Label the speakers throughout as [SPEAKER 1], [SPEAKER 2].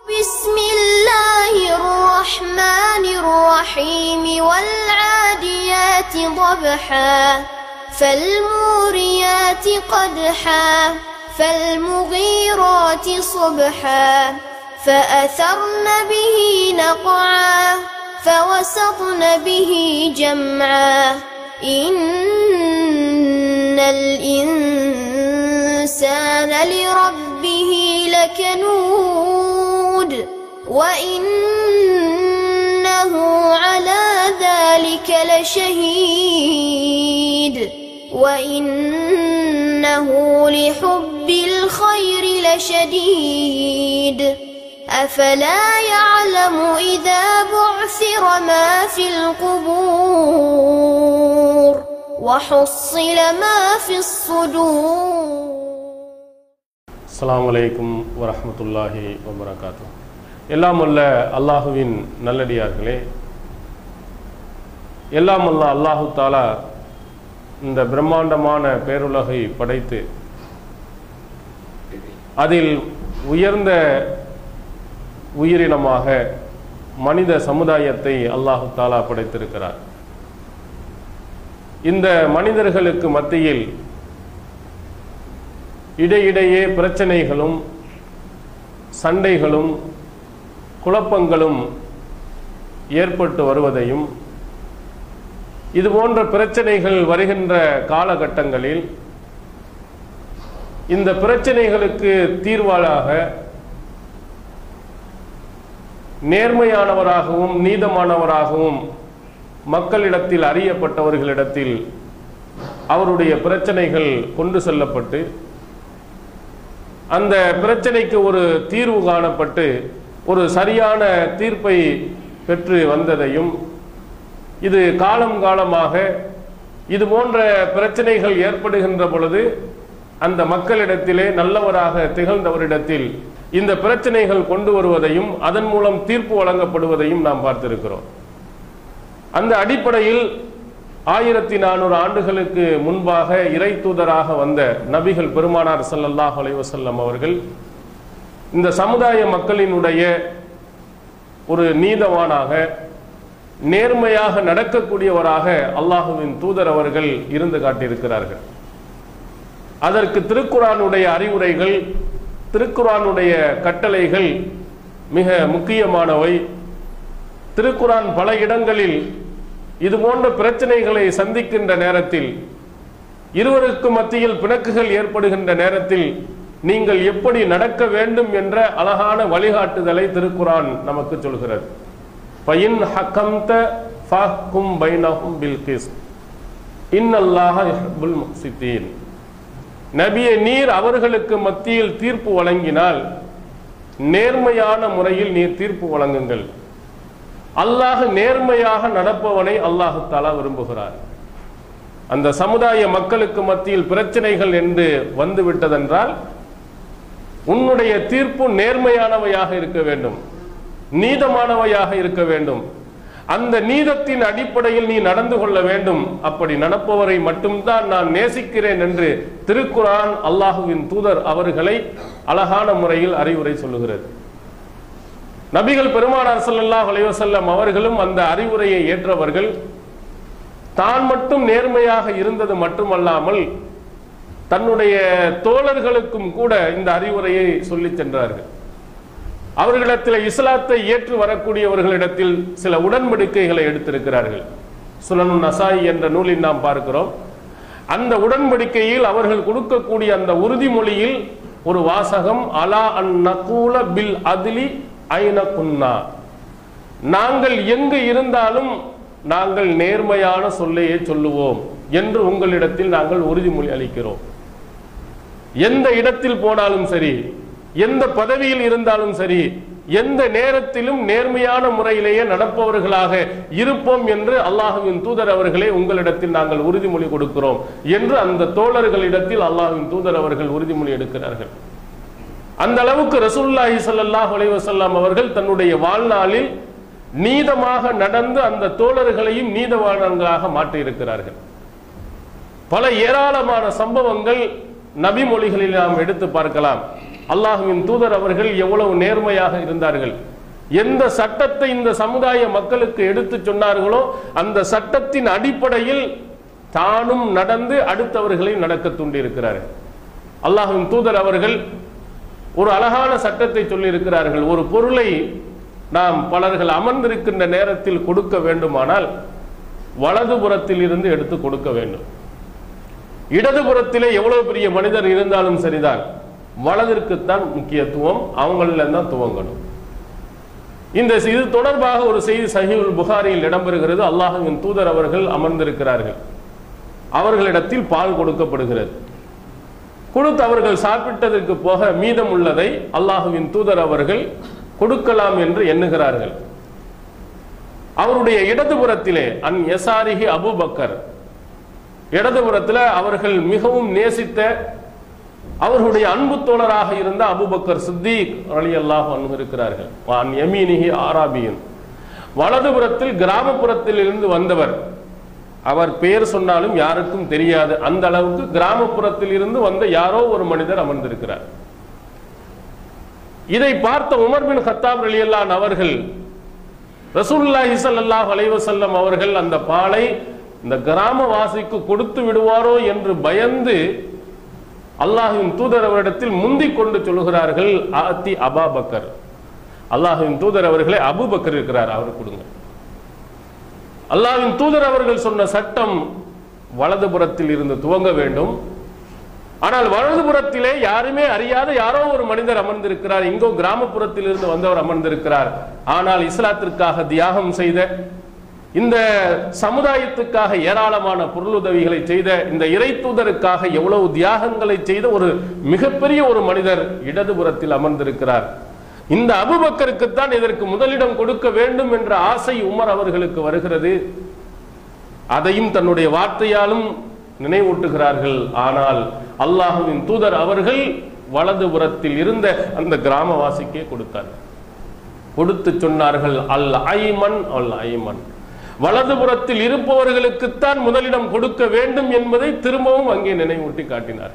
[SPEAKER 1] بسم الله الرحمن الرحيم والعاديات ضبحا فالموريات قدحا فالمغيرات صبحا فأثرن به نقعا فوسطن به جمعا إن الإنسان لربه لكنود وإنه على ذلك لشهيد وإنه لحب الخير لشديد أفلا يعلم إذا بعثر ما في القبور وحصل ما في الصدور
[SPEAKER 2] அஸ்ஸலாமு அலைக்கும் வரஹ்மத்துல்லாஹி வபரகாத்து எல்லாம் உள்ள அல்லாஹுவின் நல்லடியார்களே எல்லாம் உள்ள அல்லாஹு தாலா இந்த பிரம்மாண்டமான பேருலகை படைத்து அதில் உயர்ந்த உயிரினமாக மனித சமுதாயத்தை அல்லாஹு தாலா படைத்திருக்கிறார் இந்த மனிதர்களுக்கு மத்தியில் இடையிடையே பிரச்சனைகளும் சண்டைகளும் குழப்பங்களும் ஏற்பட்டு வருவதையும் இது போன்ற பிரச்சனைகள் வருகின்ற காலகட்டங்களில் இந்த பிரச்சனைகளுக்கு தீர்வாளாக நேர்மையானவராகவும் நீதமானவராகவும் மக்களிடத்தில் அறியப்பட்டவர்களிடத்தில் அவருடைய பிரச்சனைகள் கொண்டு செல்லப்பட்டு அந்த பிரச்சனைக்கு ஒரு தீர்வு காணப்பட்டு ஒரு சரியான தீர்ப்பை பெற்று வந்ததையும் இது காலம் காலமாக இது போன்ற பிரச்சனைகள் ஏற்படுகின்ற பொழுது அந்த மக்களிடத்திலே நல்லவராக திகழ்ந்தவரிடத்தில் இந்த பிரச்சனைகள் கொண்டு வருவதையும் அதன் மூலம் தீர்ப்பு வழங்கப்படுவதையும் நாம் பார்த்திருக்கிறோம் அந்த அடிப்படையில் ஆயிரத்தி நானூறு ஆண்டுகளுக்கு முன்பாக இறை தூதராக வந்த நபிகள் பெருமானார் ஸல்லல்லாஹு அலைஹி வஸல்லம் அவர்கள் இந்த சமுதாய மக்களினுடைய ஒரு நீதவானாக நேர்மையாக நடக்கக்கூடியவராக அல்லாஹுவின் தூதர் அவர்கள் இருந்து காட்டியிருக்கிறார்கள் அதற்கு திருக்குரானுடைய அறிவுரைகள் திருக்குரானுடைய கட்டளைகள் மிக முக்கியமானவை திருக்குரான் பல இடங்களில் இது போன்ற பிரச்சனைகளை சந்திக்கின்ற நேரத்தில் இருவருக்கு மத்தியில் பிணக்குகள் ஏற்படுகின்ற நேரத்தில் நீங்கள் எப்படி நடக்க வேண்டும் என்ற அழகான வழிகாட்டுதலை திருக்குரான் நமக்கு சொல்கிறது பயின் ஹக்கம்த ஃபஹ்கும் பைனஹும் பில் கிஸ்த் இன்னல்லாஹ யுஹிப்புல் முக்சித்தீன் நபியே நீர் அவர்களுக்கு மத்தியில் தீர்ப்பு வழங்கினால் நேர்மையான முறையில் நீர் தீர்ப்பு வழங்குங்கள் அல்லாஹ் நேர்மையாக நடப்பவனை அல்லாஹு தாலா விரும்புகிறார் அந்த சமுதாய மக்களுக்கு மத்தியில் பிரச்சனைகள் என்று வந்து விட்டதென்றால் உன்னுடைய தீர்ப்பு நேர்மையானவையாக இருக்க வேண்டும் நீதமானவையாக இருக்க வேண்டும் அந்த நீதத்தின் அடிப்படையில் நீ நடந்து கொள்ள வேண்டும் அப்படி நடப்பவரை மட்டும்தான் நான் நேசிக்கிறேன் என்று திருக்குரான் அல்லாஹுவின் தூதர் அவர்களை அழகான முறையில் அறிவுரை சொல்லுகிறது நபிகள் பெருமானார் ஸல்லல்லாஹு அலைஹி வஸல்லம் அவர்களும் அந்த அறிவுரையை ஏற்றவர்கள் தான் மட்டும் நேர்மையாக இருந்தது மட்டுமல்லாமல் தன்னுடைய தோழர்களுக்கும் கூட இந்த அறிவுரையை சொல்லிச் சென்றார்கள் அவர்களிடத்தில் இஸ்லாத்தை ஏற்று வரக்கூடியவர்களிடத்தில் சில உடன்படிக்கைகளை எடுத்திருக்கிறார்கள் சுனனு நசாய் என்ற நூலில் நாம் பார்க்கிறோம் அந்த உடன்படிக்கையில் அவர்கள் கொடுக்கக்கூடிய அந்த உறுதிமொழியில் ஒரு வாசகம் அலா அன் நகூல பில் அதிலி ஐன குன்னா நாங்கள் எங்கு இருந்தாலும் நாங்கள் நேர்மையான சொல்லையே சொல்லுவோம் என்று உங்களிடத்தில் நாங்கள் உறுதிமொழி அளிக்கிறோம் எந்த இடத்தில் போனாலும் சரி எந்த பதவியில் இருந்தாலும் சரி எந்த நேரத்திலும் நேர்மையான முறையிலேயே நடப்பவர்களாக இருப்போம் என்று அல்லாஹுவின் தூதர் அவர்களே உங்களிடத்தில் நாங்கள் உறுதிமொழி கொடுக்கிறோம் என்று அந்த தோழர்களிடத்தில் அல்லாஹுவின் தூதர் அவர்கள் உறுதிமொழி எடுக்கிறார்கள் அந்த அளவுக்கு ரசூலுல்லாஹி ஸல்லல்லாஹு அலைஹி வஸல்லம் அவர்கள் தன்னுடைய வாழ்நாளில் நீதமாக நடந்து அந்த தோழர்களையும் நீதவான்களாக மாற்றி இருக்கிறார்கள் பல ஏராளமான சம்பவங்கள் நபி மொழிகளில் நாம் எடுத்து பார்க்கலாம் அல்லாஹுவின் தூதர் அவர்கள் எவ்வளவு நேர்மையாக இருந்தார்கள் எந்த சட்டத்தை இந்த சமுதாய மக்களுக்கு எடுத்து சொன்னார்களோ அந்த சட்டத்தின் அடிப்படையில் தானும் நடந்து அடுத்தவர்களை நடக்க தூண்டியிருக்கிறார்கள் அல்லாஹுவின் தூதர் அவர்கள் ஒரு அழகான சட்டத்தை சொல்லி இருக்கிறார்கள் ஒரு பொருளை நாம் பலர்கள் அமர்ந்திருக்கின்ற நேரத்தில் கொடுக்க வேண்டுமானால் வலதுபுறத்தில் இருந்து எடுத்து கொடுக்க வேண்டும் இடதுபுறத்திலே எவ்வளவு பெரிய மனிதர் இருந்தாலும் சரிதான் வலதிற்குத்தான் முக்கியத்துவம் அவங்கள தான் துவங்கணும் இந்த இது தொடர்பாக ஒரு செய்தி சஹீல் புகாரியில் இடம்பெறுகிறது அல்லாஹுவின் தூதர் அவர்கள் அமர்ந்திருக்கிறார்கள் அவர்களிடத்தில் பால் கொடுக்கப்படுகிறது கொடுத்து அவர்கள் சாப்பிட்டதற்கு போக மீதம் உள்ளதை அல்லாஹுவின் தூதர் அவர்கள் கொடுக்கலாம் என்று எண்ணுகிறார்கள் அவருடைய இடதுபுறத்திலே அன் எசாரிஹி அபூபக்கர் இடதுபுறத்தில் அவர்கள் மிகவும் நேசித்த அவர்களுடைய அன்பு தோழராக இருந்த அபூபக்கர் சித்திக் அலி அல்லாஹ் இருக்கிறார்கள் வான் யமீனிஹி ஆராபியன் வலதுபுறத்தில் கிராமப்புறத்தில் இருந்து வந்தவர் அவர் பெயர் சொன்னாலும் யாருக்கும் தெரியாது அந்த அளவுக்கு கிராமப்புறத்தில் இருந்து வந்த யாரோ ஒரு மனிதர் அமர்ந்திருக்கிறார் இதை பார்த்த உமர் பின் ஹத்தாப் ரலியல்லான் அவர்கள் ரசூலுல்லாஹி ஸல்லல்லாஹு அலைஹி வஸல்லம் அவர்கள் அந்த பாலை இந்த கிராமவாசிக்கு கொடுத்து விடுவாரோ என்று பயந்து அல்லாஹ்வின் தூதர் அவரிடத்தில் முந்திக் கொண்டு சொல்கிறார்கள் ஆத்தி அபாபக்கர் அல்லாஹ்வின் தூதர் அவர்களே அபூபக்கர் இருக்கிறார் அவர் கொடுங்க அல்லாஹ்வின் தூதர் அவர்கள் சொன்ன சட்டம் வலதுபுறத்தில் இருந்து துவங்க வேண்டும் ஆனால் வலதுபுறத்திலே யாருமே அறியாத யாரோ ஒரு மனிதர் அமர்ந்திருக்கிறார் எங்கோ கிராமப்புறத்தில் இருந்து வந்தவர் அமர்ந்திருக்கிறார் ஆனால் இஸ்லாத்திற்காக தியாகம் செய்த இந்த சமுதாயத்துக்காக ஏராளமான பொருளுதவிகளை செய்த இந்த இறை தூதருக்காக எவ்வளவு தியாகங்களை செய்த ஒரு மிகப்பெரிய ஒரு மனிதர் இடதுபுறத்தில் அமர்ந்திருக்கிறார் இந்த அபுபக்கருக்குத்தான் இதற்கு முதலிடம் கொடுக்க வேண்டும் என்ற ஆசை உமர் அவர்களுக்கு வருகிறது அதையும் தன்னுடைய வார்த்தையாலும் நினைவூட்டுகிறார்கள் ஆனால் அல்லாஹுவின் தூதர் அவர்கள் வலதுபுறத்தில் இருந்த அந்த கிராமவாசிக்கே கொடுத்தார் கொடுத்து சொன்னார்கள் அல் ஐமன் அல் ஐமன் வலதுபுறத்தில் இருப்பவர்களுக்குத்தான் முதலிடம் கொடுக்க வேண்டும் என்பதை திரும்பவும் அங்கே நினைவூட்டி காட்டினார்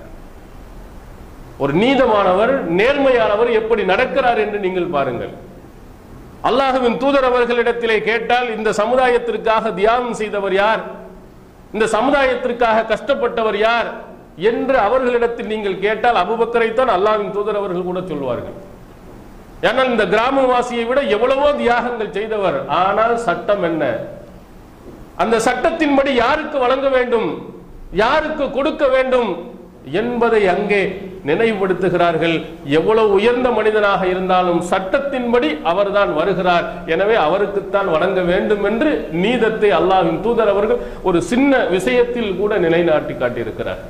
[SPEAKER 2] ஒரு நீதமானவர் நேர்மையானவர் எப்படி நடக்கிறார் என்று நீங்கள் பாருங்கள் அல்லாஹுவின் தூதர் அவர்களிடத்திலே கேட்டால் இந்த சமுதாயத்திற்காக தியாகம் செய்தவர் யார் இந்த சமுதாயத்திற்காக கஷ்டப்பட்டவர் யார் என்று அவர்களிடத்தில் நீங்கள் கேட்டால் அபுபக்கரைத்தான் அல்லாஹ்வின் தூதர் அவர்கள் கூட சொல்வார்கள் ஏன்னால் இந்த கிராமவாசியை விட எவ்வளவோ தியாகங்கள் செய்தவர் ஆனால் சட்டம் என்ன அந்த சட்டத்தின்படி யாருக்கு வழங்க வேண்டும் யாருக்கு கொடுக்க வேண்டும் என்பதை அங்கே நினைவுபடுத்துகிறார்கள் எவ்வளவு உயர்ந்த மனிதனாக இருந்தாலும் சட்டத்தின்படி அவர்தான் வருகிறார் எனவே அவருக்குத்தான் வழங்க வேண்டும் என்று நீதத்தை அல்லாஹ்வின் தூதர் அவர்கள் ஒரு சின்ன விஷயத்தில் கூட நிலைநாட்டி காட்டியிருக்கிறார்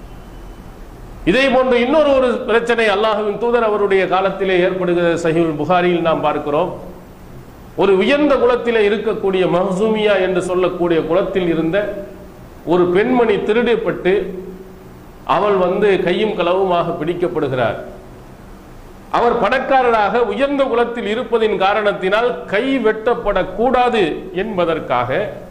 [SPEAKER 2] இதே போன்று இன்னொரு ஒரு பிரச்சனை அல்லாஹுவின் தூதர் அவருடைய காலத்திலே ஏற்படுகிற சஹீல் புகாரியில் நாம் பார்க்கிறோம் ஒரு உயர்ந்த குலத்திலே இருக்கக்கூடிய மஹசூமியா என்று சொல்லக்கூடிய குலத்தில் இருந்த ஒரு பெண்மணி திருடப்பட்டு அவள் வந்து கையும் களவுமாக பிடிக்கப்படுகிறார் அவர் பணக்காரராக உயர்ந்த குலத்தில் இருப்பதின் காரணத்தினால் கை வெட்டப்படக்கூடாது என்பதற்காக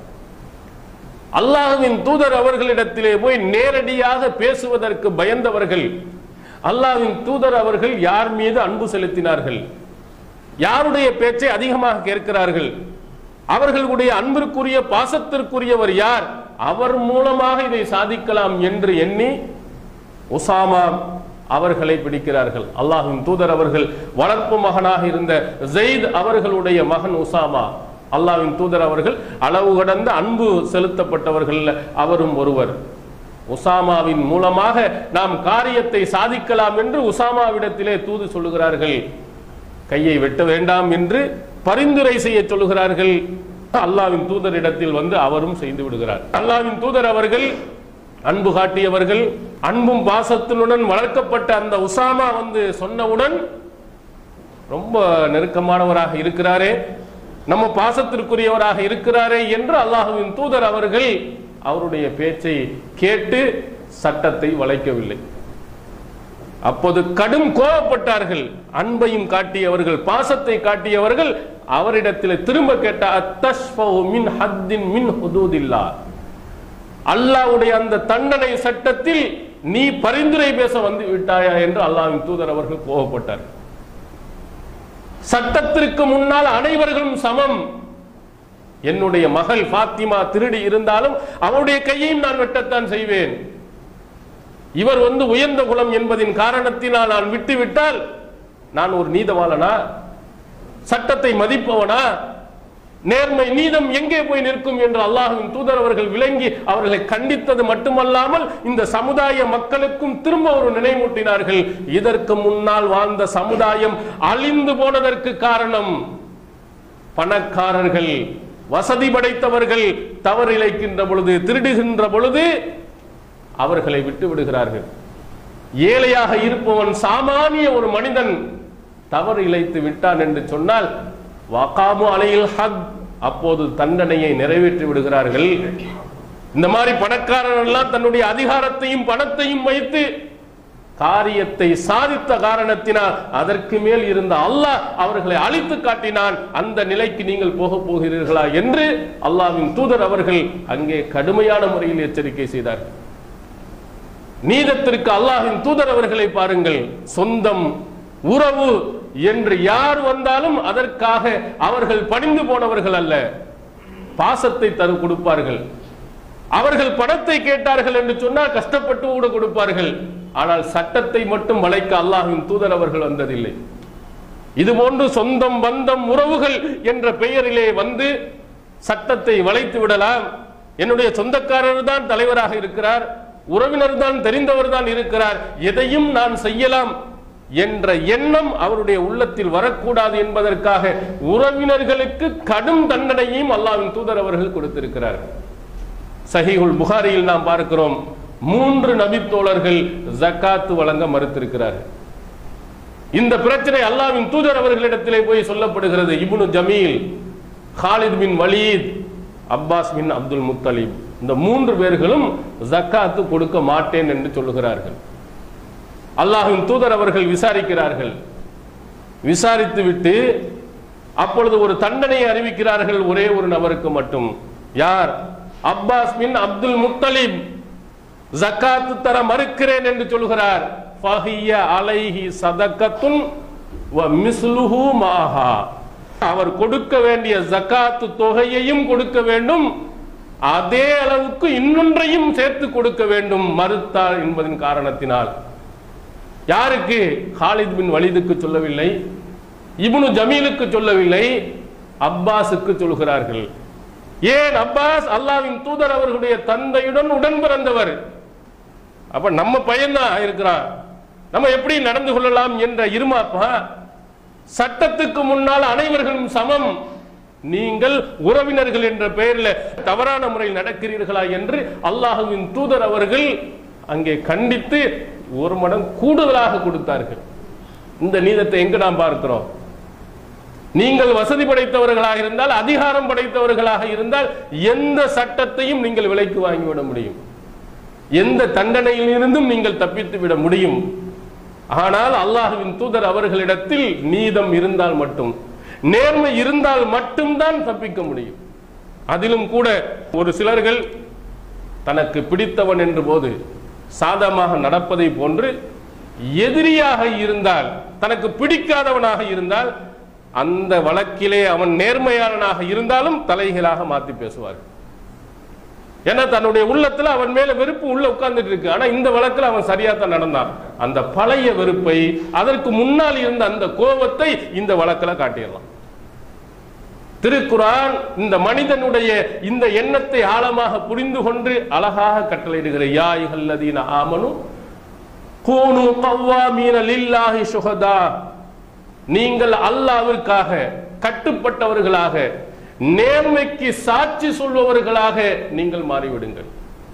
[SPEAKER 2] அல்லாஹுவின் தூதர் அவர்களிடத்திலே போய் நேரடியாக பேசுவதற்கு பயந்தவர்கள் அல்லாஹ்வின் தூதர் அவர்கள் யார் மீது அன்பு செலுத்தினார்கள் யாருடைய பேச்சை அதிகமாக கேட்கிறார்கள் அவர்களுடைய அன்பிற்குரிய பாசத்திற்குரியவர் யார் அவர் மூலமாக இதை சாதிக்கலாம் என்று எண்ணி உசாமா அவர்களை பிடிக்கிறார்கள் அல்லாஹ்வின் தூதர் அவர்கள் வளர்ப்பு மகனாக இருந்த ஜெயித் அவர்களுடைய மகன் உசாமா அல்லாஹ்வின் தூதர் அவர்கள் அளவு கடந்த அன்பு செலுத்தப்பட்டவர்கள் அவரும் ஒருவர் உசாமாவின் மூலமாக நாம் காரியத்தை சாதிக்கலாம் என்று உசாமாவிடத்திலே தூது சொல்லுகிறார்கள் கையை வெட்ட வேண்டாம் என்று பரிந்துரை செய்ய சொல்லுகிறார்கள் அல்லாவின் தூதரிடத்தில் வந்து அவரும் செய்து விடுகிறார் அல்லாவின் தூதர் அவர்கள் அன்பு காட்டியவர்கள் அன்பும் பாசத்தினுடன் வளர்க்கப்பட்ட அந்த உசாமா வந்து சொன்னவுடன் ரொம்ப நெருக்கமானவராக இருக்கிறாரே நம்ம பாசத்திற்குரியவராக இருக்கிறாரே என்று அல்லாஹுவின் தூதர் அவர்கள் அவருடைய பேச்சை கேட்டு சட்டத்தை வளைக்கவில்லை அப்போது கடும் கோபப்பட்டார்கள் அன்பையும் காட்டியவர்கள் பாசத்தை காட்டியவர்கள் அவரிடத்தில் திரும்ப கேட்ட அத்தஷ்ஃபவு மின் ஹத்தின் மின் ஹுதூதில்லா அல்லாஹ்வுடைய அந்த தண்டனை சட்டத்தில் நீ பரிந்துரை பேச வந்து விட்டாயா என்று அல்லாஹ்வின் தூதர் அவர்கள் கோபப்பட்டார் சட்டத்திற்கு முன்னால் அனைவர்களும் சமம் என்னுடைய மகள் பாத்திமா திருடி இருந்தாலும் அவருடைய கையையும் நான் வெட்டத்தான் செய்வேன் இவர் வந்து உயர்ந்த குலம் என்பதின் காரணத்தினால் நான் விட்டுவிட்டால் நான் ஒரு நீதவாளனா சட்டத்தை மதிப்பவனா நேர்மை நீதம் எங்கே போய் நிற்கும் என்று அல்லாஹ்வின் தூதர் அவர்கள் விளங்கி அவர்களை கண்டித்தது மட்டுமல்லாமல் இந்த சமுதாய மக்களுக்கும் திரும்ப ஒரு நினைவூட்டினார்கள் இதற்கு முன்னால் வாழ்ந்த சமுதாயம் அழிந்து போனதற்கு காரணம் பணக்காரர்கள் வசதி படைத்தவர்கள் தவறு இழைக்கின்ற பொழுது திருடுகின்ற பொழுது அவர்களை விட்டு விடுகிறார்கள் ஏழையாக இருப்பவன் சாமானிய ஒரு மனிதன் தவறு இழைத்து விட்டான் என்று சொன்னால் வகாமு அலையில் ஹக் அப்போது தண்டனையை நிறைவேற்றி விடுகிறார்கள் இந்த மாதிரி பணக்காரர்கள் எல்லாம் தன்னுடைய அதிகாரத்தையும் பணத்தையும் வைத்து காரியத்தை சாதித்த காரணத்தினால் அதற்கு மேல் இருந்த அல்லாஹ் அவர்களை அழித்து காட்டினான் அந்த நிலைக்கு நீங்கள் போக போகிறீர்களா என்று அல்லாஹ்வின் தூதர் அவர்கள் அங்கே கடுமையான முறையில் எச்சரிக்கை செய்தார்கள் நீதத்திற்கு அல்லாஹ்வின் தூதர் அவர்களை பாருங்கள் சொந்தம் உறவு என்று யார் வந்தாலும் அதற்காக அவர்கள் பணிந்து போனவர்கள் அல்ல பாசத்தை தரு கொடுப்பார்கள் அவர்கள் பணத்தை கேட்டார்கள் என்று சொன்னால் கஷ்டப்பட்டு கூட கொடுப்பார்கள் ஆனால் சட்டத்தை மட்டும் வளைக்க அல்லாஹ்வின் தூதர் அவர்கள் வந்ததில்லை இது போன்று சொந்தம் பந்தம் உறவுகள் என்ற பெயரிலே வந்து சட்டத்தை வளைத்து விடலாம் என்னுடைய சொந்தக்காரர் தான் தலைவராக இருக்கிறார் உறவினர் தான் தெரிந்தவர் தான் இருக்கிறார் எதையும் நான் செய்யலாம் என்ற எண்ணம் அவருடைய உள்ளத்தில் வரக்கூடாது என்பதற்காக உறவினர்களுக்கு கடும் தண்டனையும் அல்லாஹ்வின் தூதர் அவர்கள் கொடுத்திருக்கிறார்கள் சஹீஹுல் புகாரியில் நாம் பார்க்கிறோம் மூன்று நபித்தோழர்கள் ஜக்காத்து வழங்க மறுத்திருக்கிறார்கள் இந்த பிரச்சனை அல்லாஹ்வின் தூதர் அவர்களிடத்திலே போய் சொல்லப்படுகிறது Ibn Jamil Khalid bin Walid Abbas bin Abdul Muttalib இந்த மூன்று பேர்களும் ஜக்காத்து கொடுக்க மாட்டேன் என்று சொல்லுகிறார்கள் அல்லாஹ்வின் தூதர் அவர்கள் விசாரிக்கிறார்கள் விசாரித்து விட்டு அப்பொழுது ஒரு தண்டனையை அறிவிக்கிறார்கள் ஒரே ஒரு நபருக்கு மட்டும் யார் அப்பாஸ் பின் அப்துல் முத்தலிப் ஜக்காத்து தர மறுக்கிறேன் என்று சொல்கிறார் ஃபஹிய அலைஹி சதக்கத்துன் வ மிஸ்லுஹு மாஹா அவர் கொடுக்க வேண்டிய ஜக்காத்து தொகையையும் கொடுக்க வேண்டும் அதே அளவுக்கு இன்னொன்றையும் சேர்த்து கொடுக்க வேண்டும் மறுத்தார் என்பதன் காரணத்தினால் யாருக்கு ஹாலித் பின் வலிதுக்கு சொல்லவில்லை இப்னு ஜமீலுக்கு சொல்லவில்லை அப்பாஸுக்கு சொல்கிறார்கள் ஏன் அப்பாஸ் அல்லாவின் தூதர் அவர்களுடைய தந்தையுடன் உடன் பிறந்தவர் அப்ப நம்ம பையன்தான் இருக்கிறான் நம்ம எப்படி நடந்து கொள்ளலாம் என்ற இருமாப்பா சட்டத்துக்கு முன்னால் அனைவர்களும் சமம் நீங்கள் உறவினர்கள் என்ற பெயரில் தவறான முறையில் நடக்கிறீர்களா என்று அல்லாஹுவின் தூதர் அவர்கள் அங்கே கண்டித்து ஒரு மடம் கூடுதலாக கொடுத்தார்கள் இந்த நீதத்தை எங்கு நாம் பார்க்கிறோம் நீங்கள் வசதி படைத்தவர்களாக இருந்தால் அதிகாரம் படைத்தவர்களாக இருந்தால் எந்த சட்டத்தையும் நீங்கள் விலைக்கு வாங்கிவிட முடியும் எந்த தண்டனையிலிருந்தும் நீங்கள் தப்பித்து விட முடியும் ஆனால் அல்லாஹுவின் தூதர் அவர்களிடத்தில் நீதம் இருந்தால் மட்டும் நேர்மை இருந்தால் மட்டும்தான் தப்பிக்க முடியும் அதிலும் கூட ஒரு சிலர்கள் தனக்கு பிடித்தவன் என்று போது சாதமாக நடப்பதை போன்று எதிரியாக இருந்தால் தனக்கு பிடிக்காதவனாக இருந்தால் அந்த வழக்கிலே அவன் நேர்மையாளனாக இருந்தாலும் தலைகளாக மாத்தி பேசுவார்கள் ஏன்னா தன்னுடைய உள்ளத்துல அவன் மேல வெறுப்பு உள்ள உட்கார்ந்துட்டு இருக்கு ஆனா இந்த வழக்குல அவன் சரியா தான் நடந்தான் அந்த பழைய வெறுப்பை அதற்கு முன்னால் இருந்த அந்த கோபத்தை இந்த வழக்குல காட்டிடலாம் திருக்குரான் இந்த மனிதனுடைய இந்த எண்ணத்தை ஆழமாக புரிந்து கொண்டு அழகாக கட்டளையிடுகிற யா இகல்லதீன ஆமனு கூனு கவ்வாமீன லில்லாஹி சுஹதா நீங்கள் அல்லாவிற்காக கட்டுப்பட்டவர்களாக நேர்மைக்கு சாட்சி சொல்பவர்களாக நீங்கள் மாறிவிடுங்கள்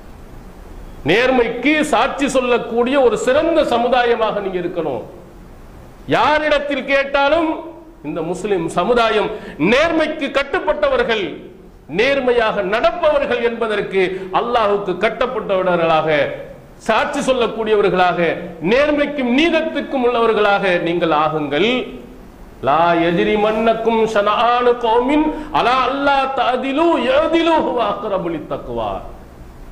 [SPEAKER 2] நேர்மைக்கு சாட்சி சொல்லக்கூடிய ஒரு சிறந்த சமுதாயமாக நீங்க இருக்கணும் யாரிடத்தில் கேட்டாலும் இந்த முஸ்லிம் சமுதாயம் நேர்மைக்கு கட்டுப்பட்டவர்கள் நேர்மையாக நடப்பவர்கள் என்பதற்கு அல்லாஹுக்கு கட்டப்பட்டவர்களாக சாட்சி சொல்லக்கூடியவர்களாக நேர்மைக்கும் நீதத்துக்கும் உள்ளவர்களாக நீங்கள் ஆகுங்கள் லா எதிரி மன்னக்கும் ஷனானு கௌமின் அலா அல்லா ததிலு எதிலு அக்ரபுலி தக்குவா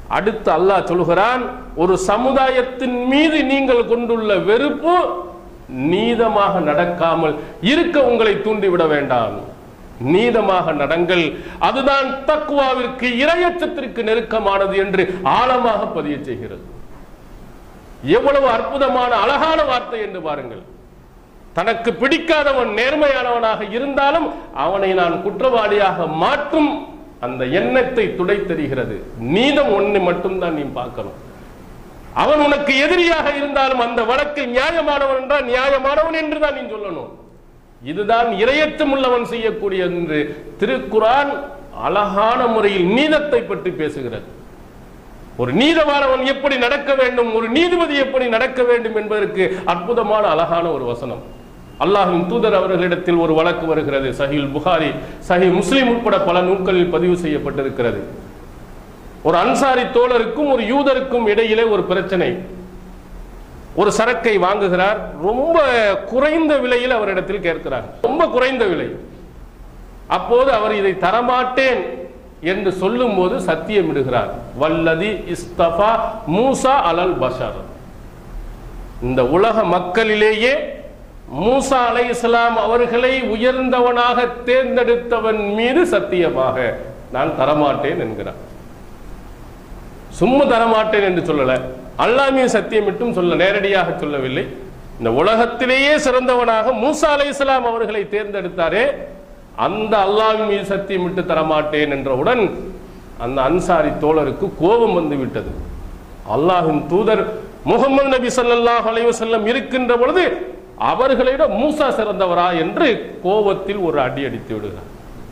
[SPEAKER 2] அடுத்து அல்லாஹ் சொல்கிறான் ஒரு சமுதாயத்தின் மீது நீங்கள் கொண்டுள்ள வெறுப்பு நீதமாக நடக்காமல் இருக்க உங்களை தூண்டிவிட வேண்டாம் நீதமாக நடங்கள் அதுதான் தக்குவாவிற்கு இரையச்சத்திற்கு நெருக்கமானது என்று ஆழமாக பதிய செய்கிறது எவ்வளவு அற்புதமான அழகான வார்த்தை என்று பாருங்கள் தனக்கு பிடிக்காதவன் நேர்மையானவனாக இருந்தாலும் அவனை நான் குற்றவாளியாக மாற்றும் அந்த எண்ணத்தை துடைத்தெறிகிறது நீதம் ஒண்ணு மட்டும்தான் நீ பார்க்கணும் அவன் உனக்கு எதிரியாக இருந்தாலும் அந்த வழக்கில் நியாயமானவன் என்றால் நியாயமானவன் என்று தான் நீ சொல்லணும் இதுதான் இரையற்றம் உள்ளவன் செய்யக்கூடிய என்று திருக்குரான் அழகான முறையில் நீதத்தை பற்றி பேசுகிறது ஒரு நீதவானவன் எப்படி நடக்க வேண்டும் ஒரு நீதிபதி எப்படி நடக்க வேண்டும் என்பதற்கு அற்புதமான அழகான ஒரு வசனம் அல்லாஹின் தூதர் அவர்களிடத்தில் ஒரு வழக்கு வருகிறது சஹில் புகாரி சஹி முஸ்லிம் உட்பட பல நூல்களில் பதிவு செய்யப்பட்டிருக்கிறது ஒரு அன்சாரி தோழருக்கும் ஒரு யூதருக்கும் இடையிலே ஒரு பிரச்சனை ஒரு சரக்கை வாங்குகிறார் ரொம்ப குறைந்த விலையில் அவரிடத்தில் கேட்கிறார் ரொம்ப குறைந்த விலை அப்போது அவர் இதை தரமாட்டேன் என்று சொல்லும் போது சத்தியமிடுகிறார் வல்லதி இஸ்தபா மூசா அலல் பஷர் இந்த உலக மக்களிலேயே மூசா அலை இஸ்லாம் அவர்களை உயர்ந்தவனாக தேர்ந்தெடுத்தவன் மீது சத்தியமாக நான் தரமாட்டேன் என்கிறார் சும்மா தரமாட்டேன் என்று சொல்லல அல்லாமியும் சத்தியமிட்டும் சொல்ல நேரடியாக சொல்லவில்லை இந்த உலகத்திலேயே சிறந்தவனாக மூசா அலை இஸ்லாம் அவர்களை தேர்ந்தெடுத்தாரே அந்த அல்லாவின் மீது சத்தியமிட்டு தரமாட்டேன் என்றவுடன் அந்த அன்சாரி தோழருக்கு கோபம் வந்து விட்டது அல்லாஹின் தூதர் முகமது நபி ஸல்லல்லாஹு அலைஹி வஸல்லம் இருக்கின்ற பொழுது அவர்களிட மூசா சிறந்தவரா என்று கோபத்தில் ஒரு அடி அடித்து விடுகிறார்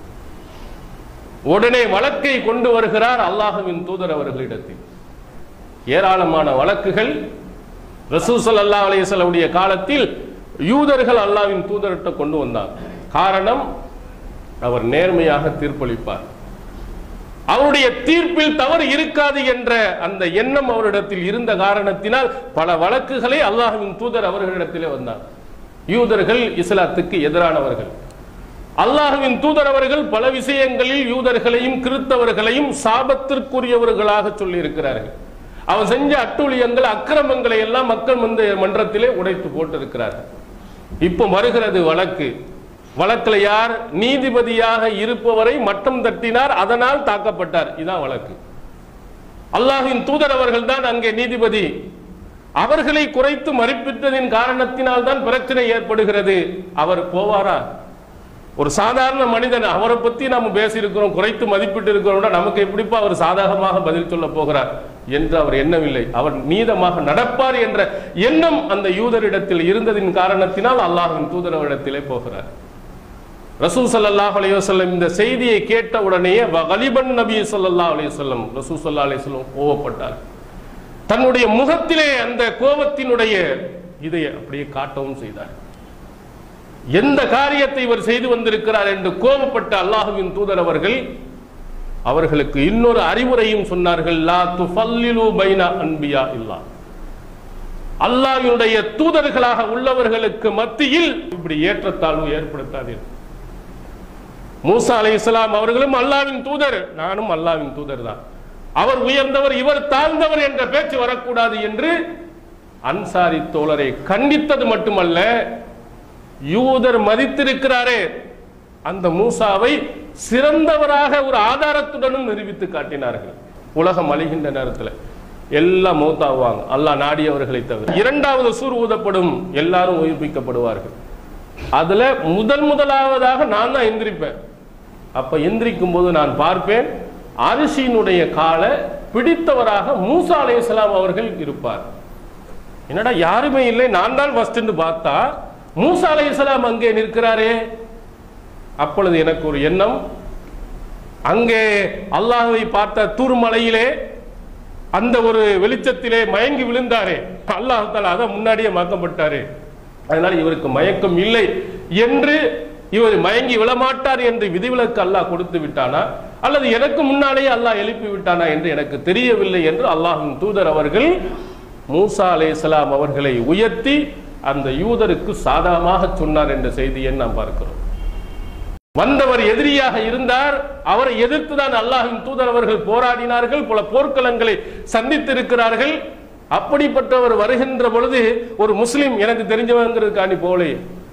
[SPEAKER 2] உடனே வழக்கை கொண்டு வருகிறார் அல்லாஹுவின் தூதர் அவர்களிடத்தில் ஏராளமான வழக்குகள் ரசூசல் அல்லா அலையசல்லுடைய காலத்தில் யூதர்கள் அல்லாவின் தூதர்கிட்ட கொண்டு வந்தார் காரணம் அவர் நேர்மையாக தீர்ப்பளிப்பார் அவருடைய தீர்ப்பில் தவறு இருக்காது என்ற அந்த எண்ணம் அவரிடத்தில் இருந்த காரணத்தினால் பல வழக்குகளை அல்லாஹ்வின் தூதர் அவர்களிடத்திலே வந்தார் யூதர்கள் இஸ்லாத்துக்கு எதிரானவர்கள் அல்லாஹ்வின் தூதர் அவர்கள் பல விஷயங்களில் யூதர்களையும் கிறிஸ்தவர்களையும் சாபத்திற்குரியவர்களாக சொல்லி இருக்கிறார்கள் அவன் செஞ்ச அட்டூழியங்கள் அக்கிரமங்களை எல்லாம் மக்கள் மந்த மன்றத்திலே உடைத்து போட்டிருக்கிறார்கள் இப்போ வருகிறது வழக்கு வழக்குல யார் நீதிபதியாக இருப்பவரை மட்டம் தட்டினார் அதனால் தாக்கப்பட்டார் இதான் வழக்கு அல்லாஹின் தூதர் அவர்கள் தான் அங்கே நீதிபதி அவர்களை குறைத்து மதிப்பிட்டதின் காரணத்தினால் தான் பிரச்சனை ஏற்படுகிறது அவர் போவாரா ஒரு சாதாரண மனிதன் அவரை பத்தி நாம பேசியிருக்கிறோம் குறைத்து மதிப்பிட்டு இருக்கிறோம் நமக்கு எப்படிப்பா அவர் சாதகமாக பதில் சொல்ல போகிறார் என்று அவர் எண்ணவில்லை அவர் நீதமாக நடப்பார் என்ற எண்ணம் அந்த யூதரிடத்தில் இருந்ததின் காரணத்தினால் அல்லாஹின் தூதர் அவரிடத்திலே போகிறார் ரசூல் ஸல்லல்லாஹு அலைஹி வஸல்லம் இந்த செய்தியை கேட்ட உடனேயே கலிபன் நபி ஸல்லல்லாஹு அலைஹி வஸல்லம் ரசூல் ஸல்லல்லாஹு அலைஹி வஸல்லம் கோவப்பட்டார் தன்னுடைய முகத்திலே அந்த கோபத்தினுடைய இதை அப்படியே காட்டவும் செய்தார் எந்த காரியத்தை இவர் செய்து வந்திருக்கிறார் என்று கோபப்பட்ட அல்லாஹுவின் தூதர் அவர்கள் அவர்களுக்கு இன்னொரு அறிவுரையும் சொன்னார்கள் லா துஃபல்லிலு பைனா அன்பியா இல்லா அல்லாஹ்வினுடைய தூதர்களாக உள்ளவர்களுக்கு மத்தியில் இப்படி ஏற்றத்தாழ்வு ஏற்படுத்தாதீர்கள் மூசா அலை இஸ்லாம் அவர்களும் அல்லாவின் தூதர் நானும் அல்லாவின் தூதர் தான் அவர் உயர்ந்தவர் இவர் தாழ்ந்தவர் என்ற பேச்சு வரக்கூடாது என்று அன்சாரி தோழரை கண்டித்தது மட்டுமல்ல யூதர் மதித்திருக்கிறாரே அந்த மூசாவை சிறந்தவராக ஒரு ஆதாரத்துடனும் நிரூபித்து காட்டினார்கள் உலகம் அழிகின்ற நேரத்தில் எல்லாம் மௌத்தாகுவாங்க அல்லாஹ் நாடியவர்களை தவிர இரண்டாவது சூர் ஊதப்படும் எல்லாரும் உயிர்ப்பிக்கப்படுவார்கள் அதுல முதல் முதலாவதாக நான் தான் எந்திரிப்பேன் அப்ப எந்திரிக்கும் போது நான் பார்ப்பேன் அரிசியினுடைய காலை பிடித்தவராக மூசா அலைஹிஸ்ஸலாம் அவர்கள் இருப்பார் என்னடா யாருமே இல்லை நான் தான் ஃபர்ஸ்ட் பார்த்தா மூசா அலைஹிஸ்ஸலாம் அங்கே நிற்கிறாரே அப்பொழுது எனக்கு ஒரு எண்ணம் அங்கே அல்லாஹ்வை பார்த்த தூர்மலையிலே அந்த ஒரு வெளிச்சத்திலே மயங்கி விழுந்தாரே அல்லாஹ் தாலா அதை முன்னாடியே மாக்கப்பட்டாரு அதனால இவருக்கு மயக்கம் இல்லை என்று இவர் மயங்கி விழமாட்டார் என்று விதிவிலக்கு அல்லாஹ் கொடுத்து விட்டானா அல்லது எனக்கு முன்னாலேயே அல்லாஹ் எழுப்பி விட்டானா என்று எனக்கு தெரியவில்லை என்று அல்லாஹின் தூதர் அவர்கள் மூசா அலைஹிஸ்ஸலாம் அவர்களை உயர்த்தி அந்த யூதருக்கு சாதகமாக சொன்னார் என்ற செய்தியை நாம் பார்க்கிறோம் வந்தவர் எதிரியாக இருந்தார் அவரை எதிர்த்து தான் அல்லாஹின் தூதர் அவர்கள் போராடினார்கள் பல போர்க்களங்களை சந்தித்திருக்கிறார்கள் அப்படிப்பட்டவர் வருகின்ற பொழுது ஒரு முஸ்லிம் எனக்கு தெரிஞ்சவங்கிறதுக்காண்டி போலே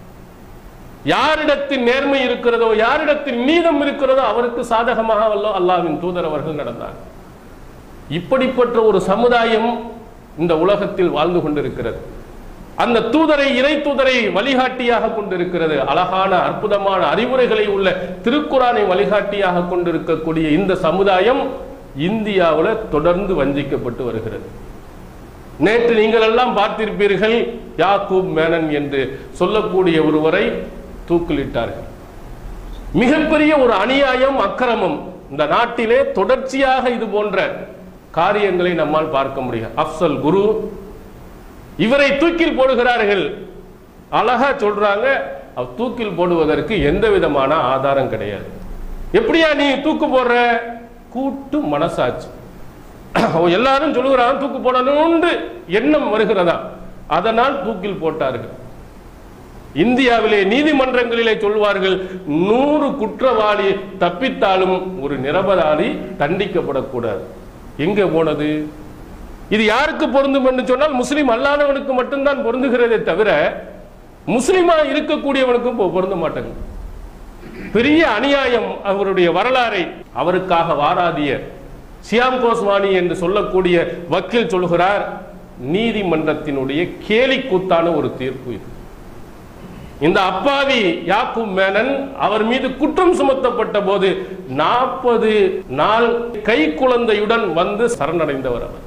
[SPEAKER 2] யாரிடத்தில் நேர்மை இருக்கிறதோ யாரிடத்தில் நீதம் இருக்கிறதோ அவருக்கு சாதகமாக வல்லோ அல்லாஹ்வின் தூதர் அவர்கள் நடந்தார் இப்படிப்பட்ட ஒரு சமுதாயம் இந்த உலகத்தில் வாழ்ந்து கொண்டிருக்கிறது அந்த தூதரை இறை தூதரை வழிகாட்டியாக கொண்டிருக்கிறது அழகான அற்புதமான அறிவுரைகளை உள்ள திருக்குறானை வழிகாட்டியாக கொண்டிருக்கக்கூடிய இந்த சமுதாயம் இந்தியாவில் தொடர்ந்து வஞ்சிக்கப்பட்டு வருகிறது நேற்று நீங்கள் எல்லாம் பார்த்திருப்பீர்கள் யாக்கூப் மேனன் என்று சொல்லக்கூடிய ஒருவரை தூக்கிலிட்டார்கள் மிகப்பெரிய ஒரு அநியாயம் அக்கிரமம் இந்த நாட்டிலே தொடர்ச்சியாக இது போன்ற காரியங்களை நம்மால் பார்க்க முடியும் அப்சல் குரு இவரை தூக்கில் போடுகிறார்கள் அழகா சொல்றாங்க அவ் தூக்கில் போடுவதற்கு எந்த விதமான ஆதாரம் கிடையாது எப்படியா நீ தூக்கு போடுற கூட்டு மனசாட்சி அவன் எல்லாரும் சொல்லுகிறான் தூக்கு போடணும்னு எண்ணம் வருகிறதா அதனால் தூக்கில் போட்டார்கள் இந்தியாவிலே நீதிமன்றங்களிலே சொல்வார்கள் நூறு குற்றவாளி தப்பித்தாலும் ஒரு நிரபராதி தண்டிக்கப்படக்கூடாது எங்க போனது இது யாருக்கு பொருந்தும் என்று சொன்னால் முஸ்லிம் அல்லாதவனுக்கு மட்டும்தான் பொருந்துகிறதே தவிர முஸ்லிமா இருக்கக்கூடியவனுக்கும் பொ- பொருந்த மாட்டேங்குது பெரிய அநியாயம் அவருடைய வரலாறை அவருக்காக வாராதிய சியாம் கோஸ்வானி என்று சொல்லக்கூடிய வக்கீல் சொல்கிறார் நீதிமன்றத்தினுடைய கேலி கூத்தான ஒரு தீர்ப்பு இது இந்த அப்பாவி யாக்கூப் மேனன் அவர் மீது குற்றம் சுமத்தப்பட்ட போது நாற்பது நாள் கை குழந்தையுடன் வந்து சரணடைந்தவர் அவர்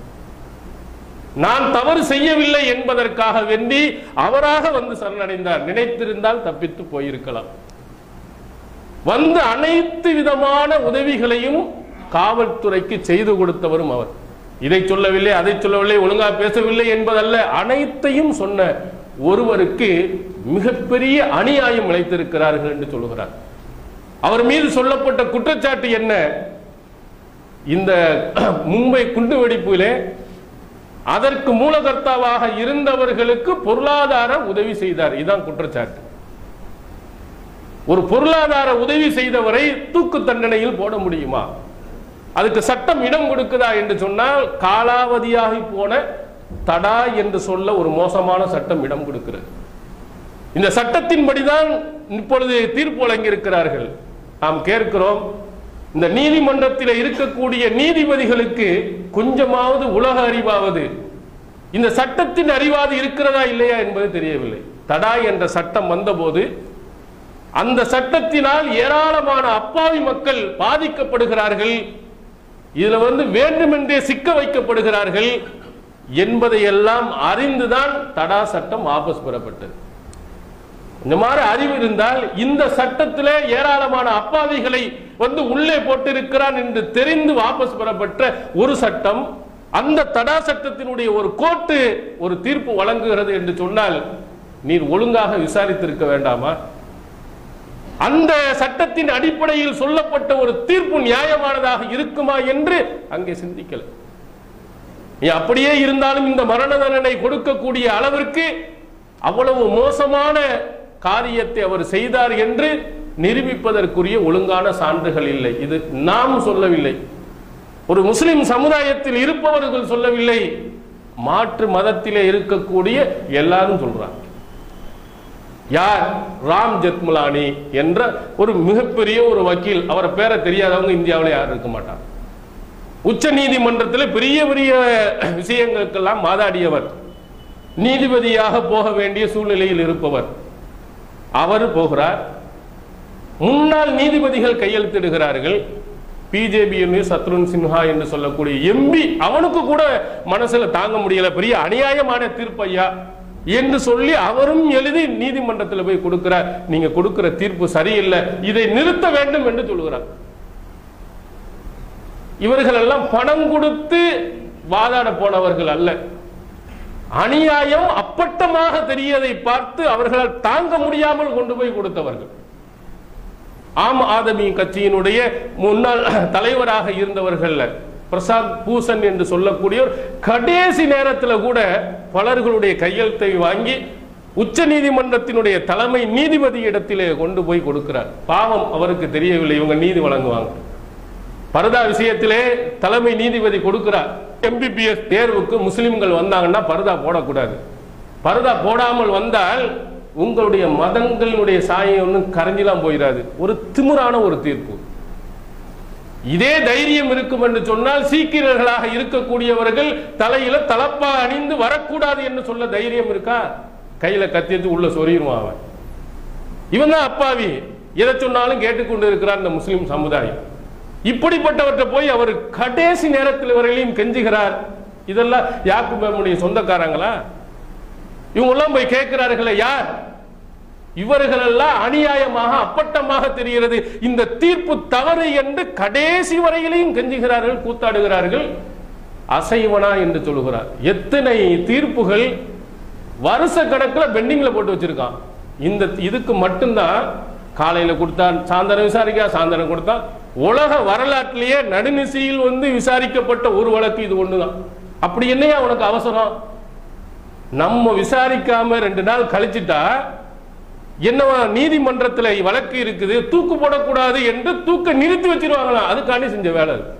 [SPEAKER 2] நான் தவறு செய்யவில்லை என்பதற்காக வேண்டி அவராக வந்து சரணடைந்தார் நினைத்திருந்தால் தப்பித்து போயிருக்கலாம் வந்து அனைத்து விதமான உதவிகளையும் காவல்துறைக்கு செய்து கொடுத்தவரும் அவர் இதை சொல்லவில்லை அதை சொல்லவில்லை ஒழுங்கா பேசவில்லை என்பதல்ல அனைத்தையும் சொன்ன ஒருவருக்கு மிகப்பெரிய அநியாயம் இழைத்திருக்கிறார்கள் என்று சொல்லுகிறார் அவர் மீது சொல்லப்பட்ட குற்றச்சாட்டு என்ன இந்த மும்பை குண்டுவெடிப்பிலே அதற்கு மூலகர்த்தாவாக இருந்தவர்களுக்கு பொருளாதார உதவி செய்தார் இதுதான் குற்றச்சாட்டு ஒரு பொருளாதார உதவி செய்தவரை தூக்கு தண்டனையில் போட முடியுமா அதுக்கு சட்டம் இடம் கொடுக்குதா என்று சொன்னால் காலாவதியாகி போன தடா என்று சொல்ல ஒரு மோசமான சட்டம் இடம் கொடுக்கிறது இந்த சட்டத்தின்படிதான் இப்பொழுது தீர்ப்பு வழங்கியிருக்கிறார்கள் நாம் கேட்கிறோம் இந்த நீதிமன்றத்தில் இருக்கக்கூடிய நீதிபதிகளுக்கு கொஞ்சமாவது உலக அறிவாவது இந்த சட்டத்தின் அறிவாது இருக்கிறதா இல்லையா என்பது தெரியவில்லை தடா என்ற சட்டம் வந்தபோது அந்த சட்டத்தினால் ஏராளமான அப்பாவி மக்கள் பாதிக்கப்படுகிறார்கள் இதுல வந்து வேண்டுமென்றே சிக்க வைக்கப்படுகிறார்கள் என்பதையெல்லாம் அறிந்துதான் தடா சட்டம் வாபஸ் பெறப்பட்டது இந்த மாதிரி அறிவு இருந்தால் இந்த சட்டத்திலே ஏராளமான அப்பாவிகளை வந்து உள்ளே போட்டிருக்கிறான் என்று தெரிந்து வாபஸ் பெறப்பட்ட ஒரு சட்டம் அந்த தடா சட்டத்தினுடைய ஒரு கோட்டு ஒரு தீர்ப்பு வழங்குகிறது என்று சொன்னால் நீர் ஒழுங்காக விசாரித்திருக்க வேண்டாமா அந்த சட்டத்தின் அடிப்படையில் சொல்லப்பட்ட ஒரு தீர்ப்பு நியாயமானதாக இருக்குமா என்று அங்கே சிந்திக்கல நீ அப்படியே இருந்தாலும் இந்த மரண தண்டனை கொடுக்கக்கூடிய அளவிற்கு அவ்வளவு மோசமான காரியத்தை அவர் செய்தார் என்று நிரூபிப்பதற்குரிய ஒழுங்கான சான்றுகள் இல்லை இது நாம் சொல்லவில்லை ஒரு முஸ்லிம் சமுதாயத்தில் இருப்பவர்கள் சொல்லவில்லை மாற்று மதத்திலே இருக்கக்கூடிய எல்லாரும் சொல்றாங்க யார் ராம் ஜெத்மலானி என்ற ஒரு மிகப்பெரிய ஒரு வக்கீல் அவரை பேரை தெரியாதவங்க இந்தியாவில் யாரும் இருக்க மாட்டாங்க உச்ச நீதிமன்றத்தில் பெரிய பெரிய விஷயங்களுக்கெல்லாம் வாதாடியவர் நீதிபதியாக போக வேண்டிய சூழ்நிலையில் இருப்பவர் அவர் போகிறார் முன்னாள் நீதிபதிகள் கையெழுத்திடுகிறார்கள் பிஜேபி சத்ருன் சின்ஹா என்று சொல்லக்கூடிய எம்பி அவனுக்கு கூட மனசுல தாங்க முடியல பெரிய அநியாயமான தீர்ப்பு ஐயா என்று சொல்லி அவரும் எழுதி நீதிமன்றத்தில் போய் கொடுக்கிறார் நீங்க கொடுக்கிற தீர்ப்பு சரியில்லை இதை நிறுத்த வேண்டும் என்று சொல்கிறார் இவர்கள் எல்லாம் பணம் கொடுத்து வாதாட போனவர்கள் அல்ல அநியாயம் அப்பட்டமாக தெரியதை பார்த்து அவர்களால் தாங்க முடியாமல் கொண்டு போய் கொடுத்தவர்கள் ஆம் ஆதமி கட்சியினுடைய முன்னாள் தலைவராக இருந்தவர்கள் பிரசாந்த் பூசன் என்று சொல்லக்கூடியவர் கடைசி நேரத்தில் கூட பலர்களுடைய கையெழுத்தை வாங்கி உச்ச நீதிமன்றத்தினுடைய தலைமை நீதிபதி இடத்திலே கொண்டு போய் கொடுக்கிறார் பாவம் அவருக்கு தெரியவில்லை இவங்க நீதி வழங்குவாங்க பரதா விஷயத்திலே தலைமை நீதிபதி கொடுக்கிறார் எம்பிபிஎஸ் தேர்வுக்கு முஸ்லிம்கள் வந்தாங்கன்னா பரதா போடக்கூடாது பரதா போடாமல் வந்தால் உங்களுடைய மதங்களினுடைய சாயம் ஒன்றும் கரைஞ்செல்லாம் போயிடாது ஒரு திமிரான ஒரு தீர்ப்பு இதே தைரியம் இருக்கும் என்று சொன்னால் சீக்கியர்களாக இருக்கக்கூடியவர்கள் தலையில தலப்பா அணிந்து வரக்கூடாது என்று சொல்ல தைரியம் இருக்கா கையில கத்தி எடுத்து உள்ள சொறிடுவான் அவன் இவன் தான் அப்பாவி எதை சொன்னாலும் கேட்டுக்கொண்டு இருக்கிறார் இந்த முஸ்லிம் சமுதாயம் இப்படிப்பட்டவற்றை போய் அவர் கடைசி நேரத்தில் வரையிலையும் கெஞ்சுகிறார் இதெல்லாம் யாக்குபேமுடைய சொந்தக்காரங்களா இவங்க எல்லாம் போய் கேட்கிறார்களே யார் இவர்களெல்லாம் அநியாயமாக அப்பட்டமாக தெரிகிறது இந்த தீர்ப்பு தவறு என்று கடைசி வரையிலையும் கெஞ்சுகிறார்கள் கூத்தாடுகிறார்கள் அசைவனா என்று சொல்லுகிறார் எத்தனை தீர்ப்புகள் வருஷ கணக்கில் பெண்டிங்ல போட்டு வச்சிருக்கான் இந்த இதுக்கு மட்டும்தான் காலையில கொடுத்தா சாயந்தரம் விசாரிக்கா சாயந்தரம் கொடுத்தா உலக வரலாற்றிலேயே நடுநிசையில் வந்து விசாரிக்கப்பட்ட ஒரு வழக்கு இது ஒண்ணுதான் அப்படி என்னையா உனக்கு அவசரம் நம்ம விசாரிக்காம ரெண்டு நாள் கழிச்சிட்டா என்னவா நீதிமன்றத்தில் வழக்கு இருக்குது தூக்கு போடக்கூடாது என்று தூக்க நிறுத்தி வச்சிருவாங்களாம் அதுக்காண்டி செஞ்ச வேலை அது.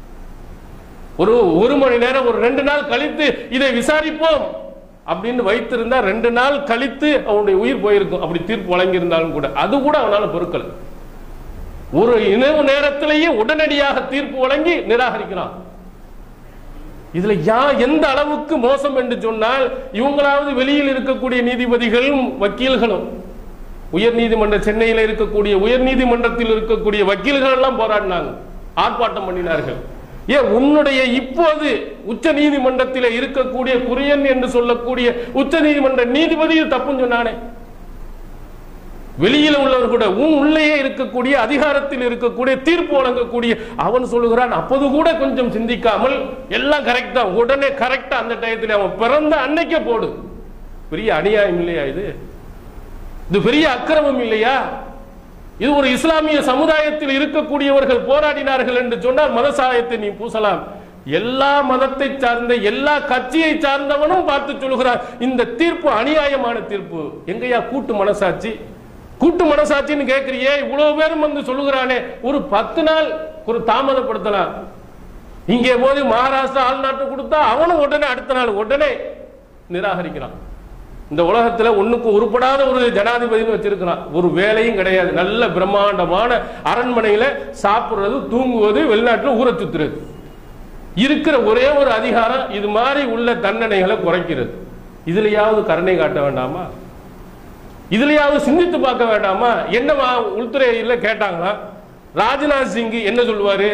[SPEAKER 2] ஒரு ஒரு மணி நேரம் ஒரு ரெண்டு நாள் கழித்து இதை விசாரிப்போம் அப்படின்னு வைத்திருந்தா ரெண்டு நாள் கழித்து அவனுடைய உயிர் போயிருக்கும் அப்படி தீர்ப்பு வழங்கியிருந்தாலும் கூட அது கூட அவனால பொருட்கள் ஒரு இணைவு நேரத்திலேயே உடனடியாக தீர்ப்பு வழங்கி நிராகரிக்கிறான் இதுல யா எந்த அளவுக்கு மோசம் என்று சொன்னால் இவங்களாவது வெளியில் இருக்கக்கூடிய நீதிபதிகளும் வக்கீல்களும் உயர் நீதிமன்ற சென்னையில் இருக்கக்கூடிய உயர் நீதிமன்றத்தில் இருக்கக்கூடிய வக்கீல்கள் எல்லாம் போராடினாங்க ஆர்ப்பாட்டம் பண்ணினார்கள் ஏன் உன்னுடைய இப்போது உச்ச நீதிமன்றத்தில் இருக்கக்கூடிய குரியன் என்று சொல்லக்கூடிய உச்ச நீதிமன்ற நீதிபதி தப்புன்னு சொன்னானே வெளியில உள்ளவர் கூட உன் உள்ளேயே இருக்கக்கூடிய அதிகாரத்தில் இருக்கக்கூடிய தீர்ப்பு வழங்கக்கூடிய அவன் சொல்லுகிறான் அப்போது கூட கொஞ்சம் சிந்திக்காமல் எல்லாம் கரெக்டா உடனே கரெக்டா அந்த டயத்தில் அவன் பிறந்த அன்னைக்கே போடு பெரிய அநியாயம் இல்லையா இது இது பெரிய அக்கிரமம் இல்லையா இது ஒரு இஸ்லாமிய சமுதாயத்தில் இருக்கக்கூடியவர்கள் போராடினார்கள் என்று சொன்னால் மதசாயத்தை நீ பூசலாம் எல்லா மதத்தை சார்ந்த எல்லா கட்சியை சார்ந்தவனும் பார்த்து சொல்கிறான் இந்த தீர்ப்பு அநியாயமான தீர்ப்பு எங்கயா கூட்டு மனசாட்சி கூட்டு மனசாட்சின்னு கேட்கிறியே இவ்வளவு பேரும் வந்து சொல்லுகிறானே ஒரு பத்து நாள் ஒரு தாமதப்படுத்தலாம் இங்கே போது மகாராஷ்டிரா ஆள்நாட்டு கொடுத்தா அவனும் உடனே அடுத்த நாள் உடனே நிராகரிக்கிறான் இந்த உலகத்துல ஒண்ணுக்கு உருப்படாத ஒரு ஜனாதிபதினு வச்சிருக்கிறான் ஒரு வேலையும் கிடையாது நல்ல பிரம்மாண்டமான அரண்மனையில சாப்பிடுறது தூங்குவது வெளிநாட்டுல ஊரை சுத்துறது இருக்கிற ஒரே ஒரு அதிகாரம் இது மாதிரி உள்ள தண்டனைகளை குறைக்கிறது இதுலயாவது கருணை காட்ட வேண்டாமா இதுலயாவது சிந்தித்து பார்க்க வேண்டாமா என்னவா உள்துறையில கேட்டாங்களா ராஜ்நாத் சிங் என்ன சொல்லுவாரு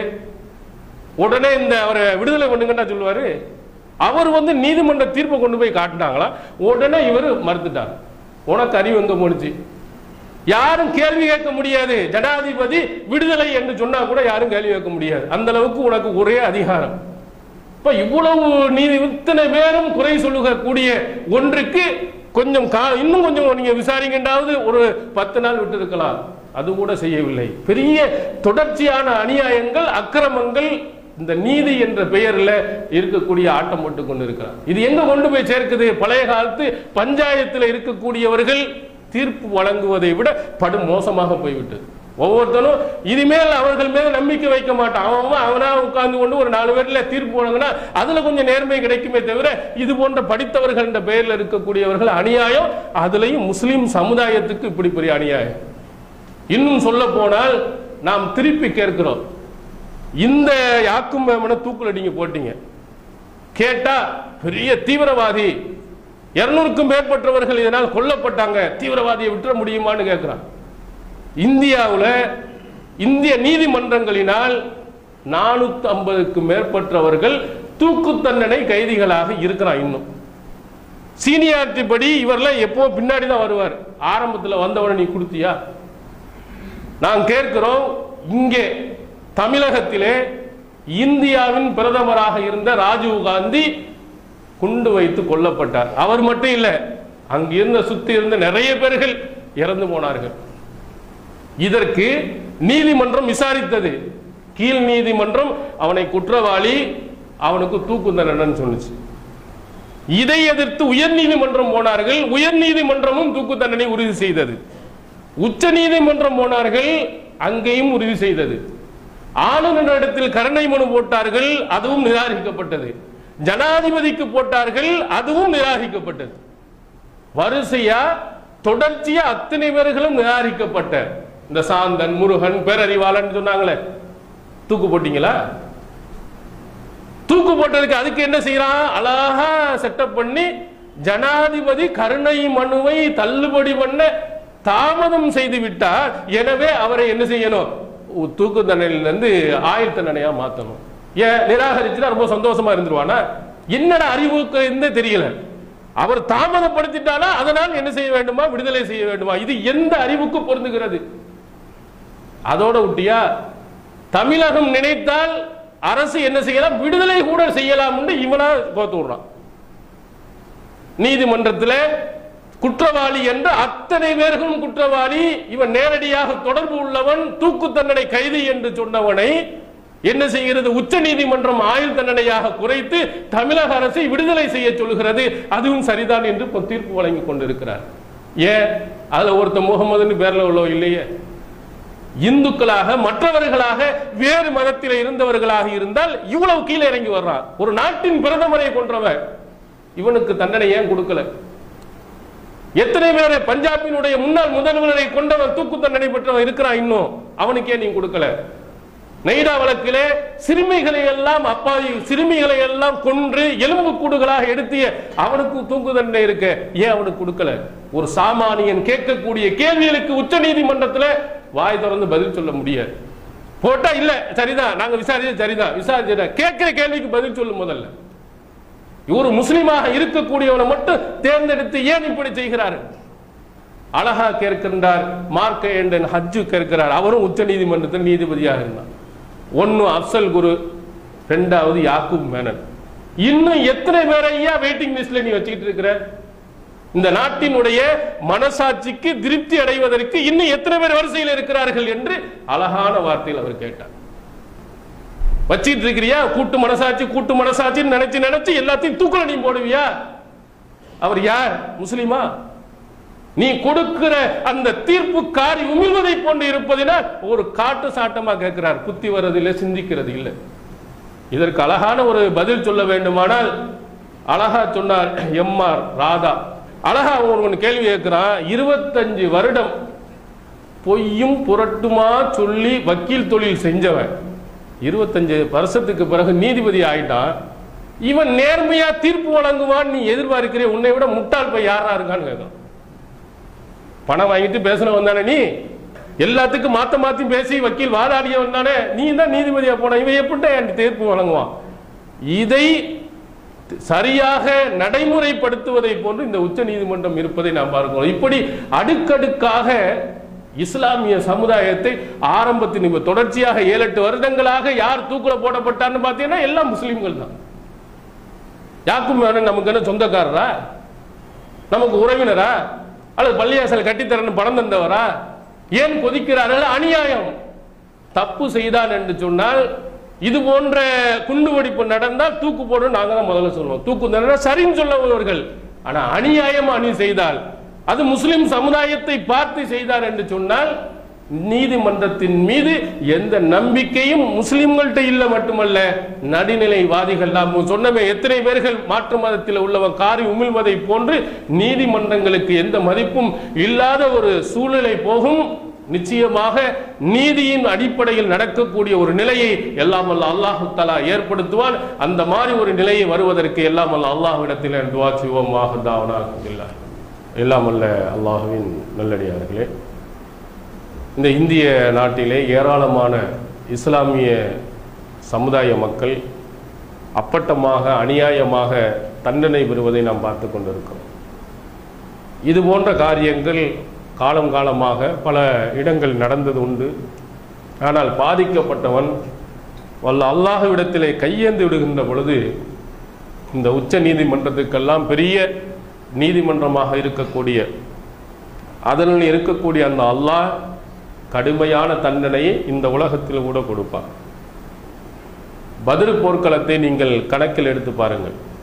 [SPEAKER 2] உடனே இந்த அவரை விடுதலை பண்ணுங்கன்னா சொல்லுவாரு அவர் வந்து நீதிமன்ற தீர்ப்பை கொண்டு போய் காட்டினாங்களா உடனே இவர் மறுத்துட்டார் உனக்கு அறிவு எங்க போனுச்சு யாரும் கேள்வி கேட்க முடியாது ஜனாதிபதி விடுதலை என்று சொன்னா கூட யாரும் கேள்வி கேட்க முடியாது அந்த அளவுக்கு உனக்கு ஒரே அதிகாரம் இப்ப இவ்வளவு நீதி இத்தனை பேரும் குறை சொல்லுகக்கூடிய ஒன்றுக்கு கொஞ்சம் கா இன்னும் கொஞ்சம் நீங்க விசாரிக்கின்றாவது ஒரு பத்து நாள் விட்டு இருக்கலாம் அது கூட செய்யவில்லை பெரிய தொடர்ச்சியான அநியாயங்கள் அக்கிரமங்கள் இந்த நீதி என்ற பெயரில் இருக்கக்கூடிய ஆட்டம் போட்டு கொண்டு இருக்கிறார் இது எங்க கொண்டு போய் சேர்க்குது பழைய காலத்து பஞ்சாயத்தில் இருக்கக்கூடியவர்கள் தீர்ப்பு வழங்குவதை விட படு மோசமாக போய்விட்டது ஒவ்வொருத்தனும் இனிமேல் அவர்கள் மேல நம்பிக்கை வைக்க மாட்டான் அவன் அவன் அவனா உட்கார்ந்து கொண்டு ஒரு நாலு பேர்ல தீர்ப்பு வழங்கினா அதுல கொஞ்சம் நேர்மை கிடைக்குமே தவிர இது போன்ற படித்தவர்கள் என்ற பெயர்ல இருக்கக்கூடியவர்கள் அநியாயம் அதுலயும் முஸ்லிம் சமுதாயத்துக்கு இப்படி பெரிய அநியாயம் இன்னும் சொல்ல போனால் நாம் திருப்பி கேட்கிறோம் இந்த யாக்கும் மேமனை தூக்குல நீங்க போட்டீங்க கேட்டா பெரிய தீவிரவாதி இருநூறுக்கும் மேற்பட்டவர்கள் இதனால் கொல்லப்பட்டாங்க தீவிரவாதியை விட்டுற முடியுமான்னு கேட்கிறான் இந்தியாவில் இந்திய நீதிமன்றங்களினால் நானூத்தி ஐம்பதுக்கு மேற்பட்டவர்கள் தூக்கு தண்டனை கைதிகளாக இருக்கிறான் இன்னும் சீனியாரிட்டி படி இவரெல்லாம் எப்போ பின்னாடி தான் வருவார் ஆரம்பத்தில் வந்தவனை நீ கொடுத்தியா நான் கேட்கிறோம் இங்கே தமிழகத்திலே இந்தியாவின் பிரதமராக இருந்த ராஜீவ் காந்தி குண்டு வைத்து கொல்லப்பட்டார் அவர் மட்டும் இல்ல அங்கிருந்த சுத்தி இருந்த நிறைய பேர்கள் இறந்து போனார்கள் இதற்கு நீதிமன்றம் விசாரித்தது கீழ் நீதிமன்றம் அவனை குற்றவாளி அவனுக்கு தூக்கு தண்டனை சொன்னுச்சு இதை எதிர்த்து உயர்நீதிமன்றம் போனார்கள் உயர்நீதிமன்றமும் தூக்கு தண்டனை உறுதி செய்தது உச்ச நீதிமன்றம் போனார்கள் அங்கேயும் உறுதி செய்தது ஆளுநரிடத்தில் கருணை மனு போட்டார்கள் அதுவும் நிராகரிக்கப்பட்டது ஜனாதிபதிக்கு போட்டார்கள் அதுவும் நிராகரிக்கப்பட்டது வரிசையா தொடர்ச்சியா அத்தனை பேர்களும் நிராகரிக்கப்பட்ட இந்த சாந்தன் முருகன் பேரறிவாளன் சொன்னாங்களே தூக்கு போட்டீங்களா தூக்கு போட்டதுக்கு அதுக்கு என்ன செய்யறான் அழகா செட்டப் பண்ணி ஜனாதிபதி கருணை மனுவை தள்ளுபடி பண்ண தாமதம் செய்து விட்டார் எனவே அவரை என்ன செய்யணும் உ- தூக்கு தண்டனையிலிருந்து ஆயுள் தண்டனையா மாத்தணும் ஏன் நிராகரிச்சுனா ரொம்ப சந்தோஷமா இருந்துருவானா என்னடா அறிவுக்கு இருந்தே தெரியல அவர் தாமதப்படுத்திட்டானா அதனால் என்ன செய்ய வேண்டுமா விடுதலை செய்ய வேண்டுமா இது எந்த அறிவுக்கு பொருந்துகிறது அதோட விட்டியா தமிழகம் நினைத்தால் அரசு என்ன செய்யலாம் விடுதலை கூட செய்யலாம் இவனா கோத்து விடுறான் நீதிமன்றத்தில் குற்றவாளி என்ற அத்தனை பேர்களும் குற்றவாளி இவன் நேரடியாக தொடர்பு உள்ளவன் தூக்கு தண்டனை கைது என்று சொன்னவனை என்ன செய்கிறது உச்ச நீதிமன்றம் ஆயுள் தண்டனையாக குறைத்து தமிழக அரசை விடுதலை செய்ய சொல்கிறது அதுவும் சரிதான் என்று இப்ப தீர்ப்பு வழங்கி கொண்டிருக்கிறார் ஏன் அதுல ஒருத்த முகமதுன்னு பேர்ல உள்ள இல்லையே இந்துக்களாக மற்றவர்களாக வேறு மதத்தில் இருந்தவர்களாக இருந்தால் இவ்வளவு கீழே இறங்கி வர்றான் ஒரு நாட்டின் பிரதமரை கொன்றவன் இவனுக்கு தண்டனை ஏன் கொடுக்கல எத்தனை பேரை பஞ்சாபினுடைய முன்னாள் முதல்வரை கொண்டவன் தூக்கு தண்டனை பெற்றவன் இருக்கிறான் இன்னும் அவனுக்கே நீ கொடுக்கல நெய்டா வழக்கிலே சிறுமிகளை எல்லாம் அப்பாவி சிறுமிகளை எல்லாம் கொன்று எலும்பு கூடுகளாக எடுத்திய அவனுக்கு தூக்கு தண்டனை இருக்க ஏன் அவனுக்கு கொடுக்கல ஒரு சாமானியன் கேட்கக்கூடிய கேள்விகளுக்கு உச்ச நீதிமன்றத்தில் வாய் திறந்து பதில் சொல்ல முடியாது போட்டா இல்ல சரிதான் நாங்க விசாரிச்சது சரிதான் விசாரிச்சத கேட்கிற கேள்விக்கு பதில் சொல்லும் முதல்ல ஒரு முஸ்லிமாக இருக்கக்கூடியவனை மட்டும் தேர்ந்தெடுத்து ஏன் இப்படி செய்கிறாரு அழகா கேட்கின்றார் மார்க்க ஏண்டன் ஹஜ்ஜு கேட்கிறார் அவரும் உச்ச நீதிமன்றத்தில் நீதிபதியாக இருந்தார் ஒன்னு அப்சல் குரு ரெண்டாவது யாக்கூப் மேனன் இன்னும் எத்தனை பேரை ஐயா வெயிட்டிங் லிஸ்ட்ல நீ வச்சுக்கிட்டு இருக்கிற இந்த நாட்டினுடைய மனசாட்சிக்கு திருப்தி அடைவதற்கு இன்னும் எத்தனை பேர் வரிசையில் இருக்கிறார்கள் என்று அழகான வார்த்தையில் அவர் கேட்டார் வச்சிட்டு இருக்கிறியா கூட்டு மனசாட்சி கூட்டு மனசாட்சின்னு நினைச்சு நினைச்சு எல்லாத்தையும் தூக்குல நீ போடுவியா அவர் யார் முஸ்லிமா நீ கொடுக்கிற அந்த தீர்ப்பு காரி உமிழ்வதை போன்று இருப்பதினால் ஒரு காட்டு சாட்டமா கேட்கிறார் புத்தி வர்றதில்லை சிந்திக்கிறது இல்லை இதற்கு அழகான ஒரு பதில் சொல்ல வேண்டுமானால் அழகா சொன்னார் எம்ஆர் ராதா அழகா ஒருவன் கேள்வி கேட்கிறான் இருபத்தஞ்சு வருடம் பொய்யும் புரட்டுமா சொல்லி வக்கீல் தொழில் செஞ்சவன் இருபத்தஞ்சு வருஷத்துக்கு பிறகு நீதிபதி ஆயிட்டான் இவன் நேர்மையா தீர்ப்பு வழங்குவான் நீ எதிர்பார்க்கிறே உன்னை விட முட்டாள் போய் யாரா இருக்கான்னு கேட்கிறான் பணம் வாங்கிட்டு பேசினவன் தானே நீ எல்லாத்துக்கும் மாத்த மாத்தி பேசி வக்கீல் வாதாடியவன் தானே நீ தான் நீதிபதியா போன இவன் எப்படி என் தீர்ப்பு வழங்குவான் இதை சரியாக நடைமுறைப்படுத்துவதை போன்று இந்த உச்ச நீதிமன்றம் இருப்பதை நாம் பார்க்கிறோம் இப்படி அடுக்கடுக்காக இஸ்லாமிய சமுதாயத்தை ஆரம்பத்தின் இப்ப தொடர்ச்சியாக ஏழு எட்டு வருடங்களாக யார் தூக்குல போடப்பட்டான்னு பார்த்தீங்கன்னா எல்லாம் முஸ்லிம்கள் தான் யாக்கும் வேணும் நமக்கு என்ன சொந்தக்காரரா நமக்கு உறவினரா அல்லது பள்ளியாசல் கட்டித்தரன்னு பணம் தந்தவரா ஏன் கொதிக்கிறார்கள் அநியாயம் தப்பு செய்தான் என்று சொன்னால் இது போன்ற குண்டு வெடிப்பு நடந்தால் தூக்கு போடும் நாங்க தான் முதல்ல சொல்லுவோம் தூக்கு தண்டனை சரின்னு சொல்லவர்கள் ஆனா அநியாயம் அணி செய்தால் அது முஸ்லிம் சமுதாயத்தை பார்த்து செய்தார் என்று சொன்னால் நீதிமன்றத்தின் மீது எந்த நம்பிக்கையும் முஸ்லிம்கள்ட்ட இல்ல மட்டுமல்ல நடுநிலைவாதிகள் நாம் சொன்னமே எத்தனை பேர்கள் மாற்று மதத்தில் உள்ளவன் காரி உமிழ்வதை போன்று நீதிமன்றங்களுக்கு எந்த மதிப்பும் இல்லாத ஒரு சூழ்நிலை போகும் நிச்சயமாக நீதியின் அடிப்படையில் நடக்கக்கூடிய ஒரு நிலையை எல்லாம் வல்ல அல்லாஹு தலா ஏற்படுத்துவான் அந்த மாதிரி ஒரு நிலையை வருவதற்கு எல்லாம் வல்ல அல்லாஹ்விடத்தில் துவா செய்வோம் வாஹுதாவனாக எல்லாம் வல்ல அல்லாஹுவின் நல்லடியார்களே இந்த இந்திய நாட்டிலே ஏராளமான இஸ்லாமிய சமுதாய மக்கள் அப்பட்டமாக அநியாயமாக தண்டனை பெறுவதை நாம் பார்த்து கொண்டிருக்கிறோம் இது போன்ற காரியங்கள் காலம் காலமாக பல இடங்கள் நடந்தது உண்டு ஆனால் பாதிக்கப்பட்டவன் வல்ல அல்லாஹ்விடத்திலே கையேந்து விடுகின்ற பொழுது இந்த உச்ச நீதிமன்றத்துக்கெல்லாம் பெரிய நீதிமன்றமாக இருக்கக்கூடிய அதனில் இருக்கக்கூடிய அந்த அல்லாஹ் கடுமையான தண்டனையை இந்த உலகத்தில் கூட கொடுப்பார் பதில் போர்க்களத்தை நீங்கள் கணக்கில் எடுத்து பாருங்கள்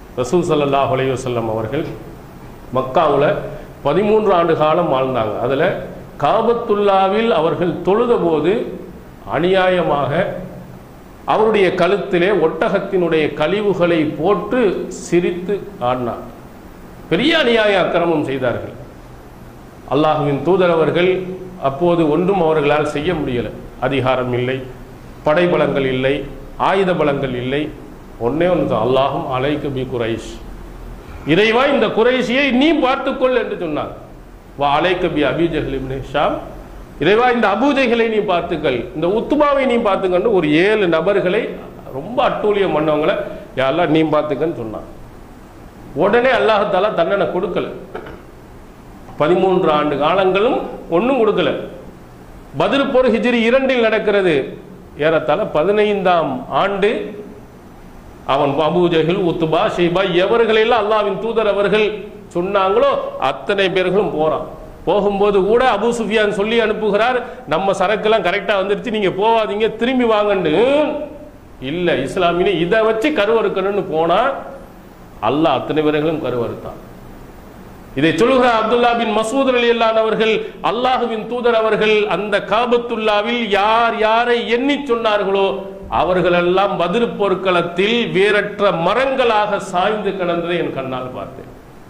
[SPEAKER 2] ரசூல் ஸல்லல்லாஹு அலைஹி வஸல்லம் அவர்கள் மக்காவுல பதிமூன்று ஆண்டு காலம் வாழ்ந்தாங்க அதுல காபத்துல்லாவில் அவர்கள் தொழுத போது அநியாயமாக அவருடைய கழுத்திலே ஒட்டகத்தினுடைய கழிவுகளை போட்டு சிரித்து ஆடினார் பெரிய அநியாய அக்கிரமம் செய்தார்கள் அல்லாஹுவின் தூதர் அவர்கள் அப்போது ஒன்றும் அவர்களால் செய்ய முடியல அதிகாரம் இல்லை படைபலங்கள் இல்லை ஆயுத பலங்கள் இல்லை ஒன்னே ஒன்று அல்லாஹும் அலைக்கு பி குரைஷ் இறைவா இந்த குறைஷியை நீ பார்த்துக்கொள் என்று சொன்னார் வா அலைக்க பி அபிஜஹல் இப்னு ஷாம் இறைவா இந்த அபூஜைகளை நீ பார்த்துக்கள் இந்த உத்துமாவை நீ பார்த்துக்கன்னு ஒரு ஏழு நபர்களை ரொம்ப அட்டூழியம் பண்ணவங்கள யாரெல்லாம் நீ பார்த்துக்கன்னு சொன்னான் உடனே அல்லாஹால தண்டனை கொடுக்கல பதிமூன்று ஆண்டு காலங்களும் ஒன்றும் கொடுக்கல பதில் போர் ஹிஜ்ரி இரண்டில் நடக்கிறது ஏறத்தாழ பதினைந்தாம் ஆண்டு அவன் அபூஜஹில் உத்துபா ஷைபா எவர்களெல்லாம் அல்லாவின் தூதர் அவர்கள் சொன்னாங்களோ அத்தனை பேர்களும் போறான் போகும்போது கூட அபூ சுஃபியான் சொல்லி அனுப்புகிறார் நம்ம சரக்கெல்லாம் கரெக்டா வந்துருச்சு நீங்க போவாதீங்க திரும்பி வாங்கன்னு இல்ல இஸ்லாமினே இதை வச்சு கருவறுக்கணும்னு போனா அல்லாஹ் அத்தனை பேர்களும் கருவறுத்தான் இதை சொல்லுகிற அப்துல்லா பின் மசூத் அலி அவர்கள் அல்லாஹுவின் தூதர் அவர்கள் அந்த காபத்துல்லாவில் யார் யாரை எண்ணி சொன்னார்களோ அவர்களெல்லாம் பதில் போர்க்களத்தில் வேறற்ற மரங்களாக சாய்ந்து கிடந்ததை என் கண்ணால் பார்த்தேன்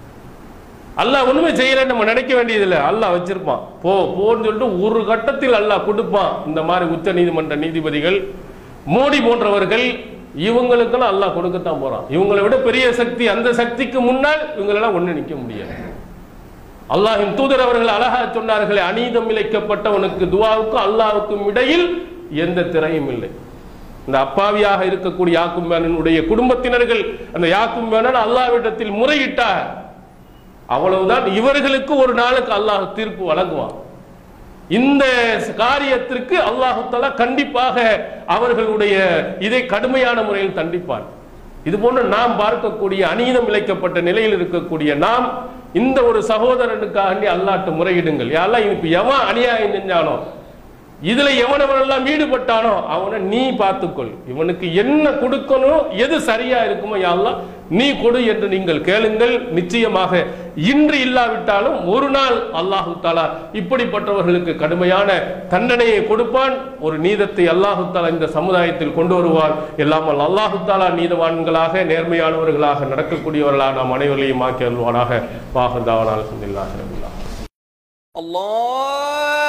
[SPEAKER 2] அல்லாஹ் ஒண்ணுமே செய்யறேன்னு நம்ம நினைக்க வேண்டியதில்லை அல்லாஹ் வச்சிருப்பான் போ போன்னு சொல்லிட்டு ஒரு கட்டத்தில் அல்லாஹ் கொடுப்பான் இந்த மாதிரி உச்ச நீதிமன்ற நீதிபதிகள் மோடி போன்றவர்கள் இவங்களுக்கெல்லாம் அல்லாஹ் கொடுக்கத்தான் போறான் இவங்களை விட பெரிய சக்தி அந்த சக்திக்கு முன்னால் இவங்களெல்லாம் ஒண்ணு நிக்க முடியாது அல்லாஹின் தூதர் அவர்கள் அழகா சொன்னார்களே அநீதம் இழைக்கப்பட்டவனுக்கு துவாவுக்கும் அல்லாவுக்கும் இடையில் எந்த திரையும் இல்லை இந்த அப்பாவியாக இருக்கக்கூடிய யாக்கும்பேனனுடைய குடும்பத்தினர்கள் அந்த யாக்கும்பேனன் அல்லாவிடத்தில் முறையிட்டார் அவ்வளவுதான் இவர்களுக்கு ஒரு நாளுக்கு அல்லாஹ் தீர்ப்பு வழங்குவான் இந்த காரியத்திற்கு அல்லாஹு தஆலா கண்டிப்பாக அவர்களுடைய இதை கடுமையான முறையில் தண்டிப்பான் இது போன்று நாம் பார்க்கக்கூடிய அநீதம் இழைக்கப்பட்ட நிலையில் இருக்கக்கூடிய நாம் இந்த ஒரு சகோதரனுக்காண்டி அல்லாட்டு முறையிடுங்கள் யாரெல்லாம் இப்ப எவன் அநியாயம் செஞ்சானோ இதுல எவனவனெல்லாம் ஈடுபட்டானோ அவனை நீ பார்த்துக்கொள் இவனுக்கு என்ன கொடுக்கணும் எது சரியா இருக்குமோ யாரெல்லாம் நீ கொடு என்று நீங்கள் கேளுங்கள் நிச்சயமாக இன்று இல்லாவிட்டாலும் ஒரு நாள் அல்லாஹு தாலா இப்படிப்பட்டவர்களுக்கு கடுமையான தண்டனையை கொடுப்பான் ஒரு நீதத்தை அல்லாஹு தாலா இந்த சமுதாயத்தில் கொண்டு வருவான் எல்லாமல் அல்லாஹு தாலா நீதவான்களாக நேர்மையானவர்களாக நடக்கக்கூடியவர்களாக நாம் அனைவரையும் ஆக்கி அருள்வானாக வாகந்தாவனால் அல்ஹம்துலில்லாஹி ரபில் ஆலமீன்.
[SPEAKER 3] الله